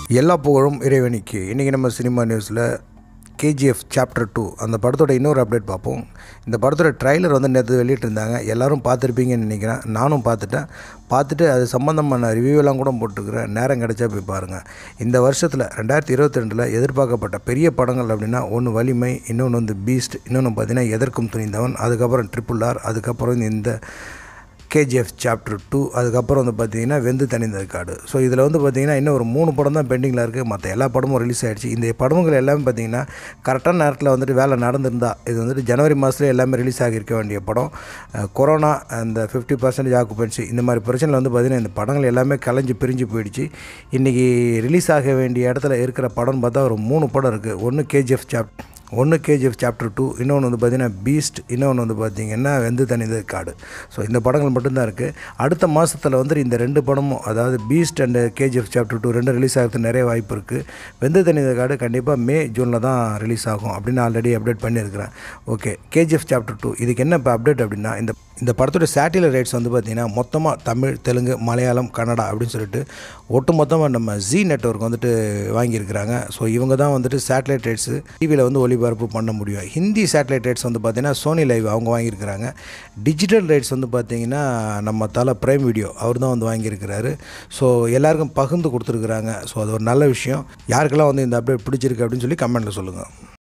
எல்லா புகழும் இறைவனிக்கு இன்றைக்கி நம்ம சினிமா நியூஸில் கேஜிஎஃப் சாப்டர் டூ அந்த படத்தோட இன்னொரு அப்டேட் பார்ப்போம் இந்த படத்தோட ட்ரைலர் வந்து நேற்று வெளியிட்டிருந்தாங்க எல்லாரும் பார்த்துருப்பீங்கன்னு நினைக்கிறேன் நானும் பார்த்துட்டேன் பார்த்துட்டு அது சம்மந்தமான ரிவ்யூவெல்லாம் கூட போட்டிருக்கிறேன் நேரம் கிடைச்சா போய் பாருங்கள் இந்த வருஷத்தில் ரெண்டாயிரத்தி இருபத்தி ரெண்டில் எதிர்பார்க்கப்பட்ட பெரிய படங்கள் அப்படின்னா ஒன்று வலிமை இன்னொன்று வந்து பீஸ்ட் இன்னொன்று பார்த்தீங்கன்னா எதற்கும் துணிந்தவன் அதுக்கப்புறம் ட்ரிபிள் ஆர் அதுக்கப்புறம் இந்த கேஜிஎஃப் சாப்டர் டூ அதுக்கப்புறம் வந்து பார்த்தீங்கன்னா வெந்து தணிந்தது காடு ஸோ இதில் வந்து பார்த்தீங்கன்னா இன்னும் ஒரு மூணு படம் தான் பெண்டிங்கில் இருக்குது மற்ற எல்லா படமும் ரிலீஸ் ஆகிடுச்சு இந்த படங்கள் எல்லாமே பார்த்தீங்கன்னா கரெக்டான நேரத்தில் வந்துட்டு வேலை நடந்திருந்தா இது வந்துட்டு ஜனவரி மாதத்துல எல்லாமே ரிலீஸ் ஆகியிருக்க வேண்டிய படம் அஹ், கொரோனா அந்த ஃபிஃப்டி பர்சன்டேஜ் ஆக்குபென்சி இந்த மாதிரி பிரச்சனையில் வந்து பார்த்தீங்கன்னா இந்த படங்கள் எல்லாமே கலைஞ்சு பிரிஞ்சு போயிடுச்சு இன்றைக்கி ரிலீஸ் ஆக வேண்டிய இடத்துல இருக்கிற படம்னு பார்த்தா ஒரு மூணு படம் இருக்குது ஒன்று கேஜிஎஃப் சாப் ஒன்று கேஜிஎஃப் சாப்டர் டூ இன்னொன்று வந்து பார்த்தீங்கன்னா பீஸ்ட் இன்னொன்று வந்து பார்த்தீங்கன்னா வெந்து தனித காடு ஸோ இந்த படங்கள் மட்டும்தான் இருக்குது அடுத்த மாதத்தில் வந்து இந்த ரெண்டு படமும் அதாவது Beast and KGF chapter two ரெண்டு ரிலீஸ் ஆகிறதுக்கு நிறைய வாய்ப்பு இருக்குது வெந்து தனித காடு கண்டிப்பாக மே ஜூனில் தான் ரிலீஸ் ஆகும் அப்படின்னு ஆல்ரெடி அப்டேட் பண்ணியிருக்கிறேன் ஓகே கேஜிஎஃப் சாப்டர் டூ இதுக்கு என்ன இப்போ அப்டேட் அப்படின்னா இந்த இந்த படத்தோட சேட்டிலைட் ரைட்ஸ் வந்து பார்த்திங்கன்னா மொத்தமாக தமிழ் தெலுங்கு மலையாளம் கன்னடா அப்படின்னு சொல்லிட்டு ஒட்டு மொத்தமாக நம்ம ஜி நெட்ஒர்க் வந்துட்டு வாங்கியிருக்கிறாங்க ஸோ இவங்க தான் வந்துட்டு சேட்டலைட் ரைட்ஸு டிவியில் வந்து ஒளிபரப்பு பண்ண முடியும் ஹிந்தி சேட்டலைட் ரைட்ஸ் வந்து பார்த்திங்கன்னா சோனி லைவ் அவங்க வாங்கியிருக்கிறாங்க டிஜிட்டல் ரைட்ஸ் வந்து பார்த்திங்கன்னா நம்ம தலை பிரைம் வீடியோ அவர் தான் வந்து வாங்கியிருக்கிறாரு ஸோ எல்லாருக்கும் பகிர்ந்து கொடுத்துருக்குறாங்க ஸோ அது ஒரு நல்ல விஷயம் யாருக்கெல்லாம் வந்து இந்த அப்டேட் பிடிச்சிருக்கு அப்படின்னு சொல்லி கமெண்ட்டில் சொல்லுங்கள்